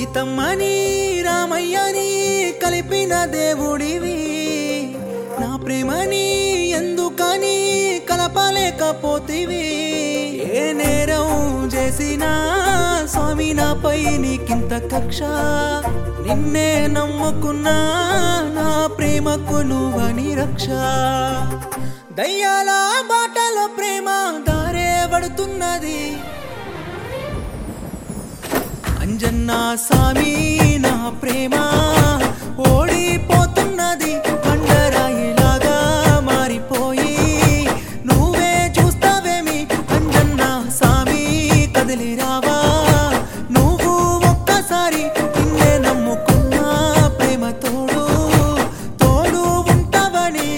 సీతమ్మని రామయ్యని కలిపిన దేవుడివి నా ప్రేమని ఎందుకని కలపలేకపోతివి ఏ నేరం చేసినా స్వామి నాపై నీకింత కక్ష నిన్నే నమ్ముకున్నా నా ప్రేమకు నువ్వని రక్ష దయ్యాల బాటలో ప్రేమ దారే పడుతున్నది అంజన్నా సామి నా ప్రేమ ఓడిపోతున్నది పండరాయిలాగా మారిపోయి నువ్వే చూస్తావేమి అంజన్నా సామి కదిలి రావా నువ్వు ఒక్కసారి నిన్నే నమ్ముకున్నా ప్రేమ తోడు తోడు ఉంటావని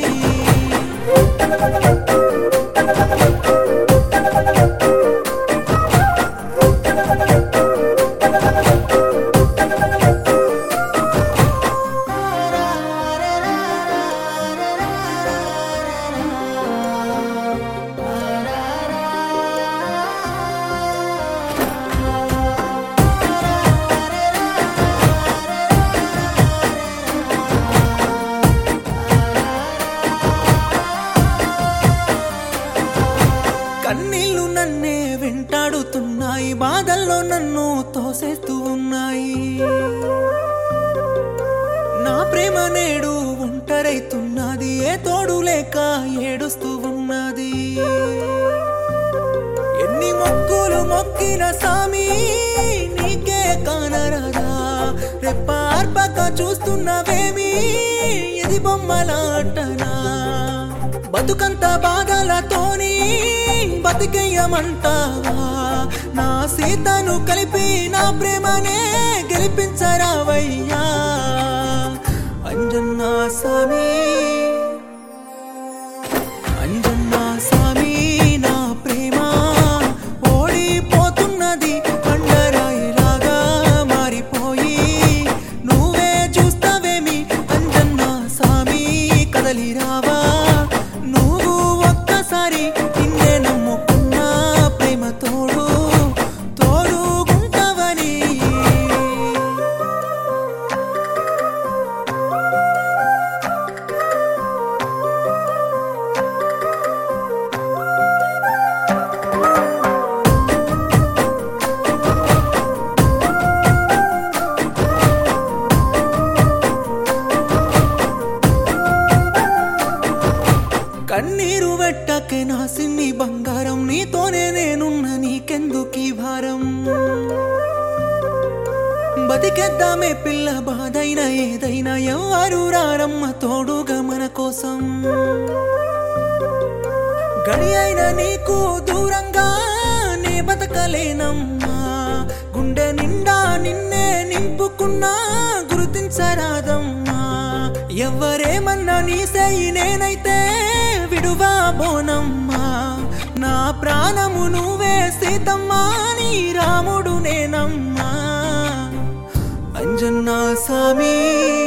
కన్నీళ్లు నన్నే వెంటాడుతున్నాయి బాధల్లో నన్ను తోసేస్తూ ఉన్నాయి నా ప్రేమ నేడు ఒంటరైతున్నది ఏ తోడు లేక ఏడుస్తూ ఉన్నది ఎన్ని మొక్కులు మొక్కిన సామి నీకే కానరదా రెప్పార్పక చూస్తున్నవేమి ఇది బొమ్మలాటనా బతుకంత బాధలతోని బతికేయమంటావా నా సీతను కలిపి నా ప్రేమనే గెలిపించరావయ్యా అంజన్నా స్వామి అంజన్నా స్వామి నా ప్రేమ ఓడిపోతున్నది పండరాయిలాగా మారిపోయి నువ్వే చూస్తావేమి అంజన్నా స్వామి కదలి రావా నువ్వు ఒక్కసారి నిన్నే నమ్ముకున్నా ప్రేమ తోడు తోడుగుంటావని కన్నీరు వెట్టకే నా సిన్ని బంగారం నీతోనే నేనున్న నీకెందుకీ భారం బతికేద్దామే పిల్ల బాధైనా ఏదైనా ఎవరు రారమ్మ తోడుగా మన కోసం గడి అయిన నీకు దూరంగా నే బతకలేనమ్మా గుండె నిండా నిన్నే నింపుకున్నా గుర్తించరాదమ్మా ఎవరేమన్నా నీ సేయి నేనైతే విడువా బోనమ్మా నా ప్రాణము నువ్వే సీతమ్మా నీ రాముడు నేనమ్మా అంజన్నా స్వామి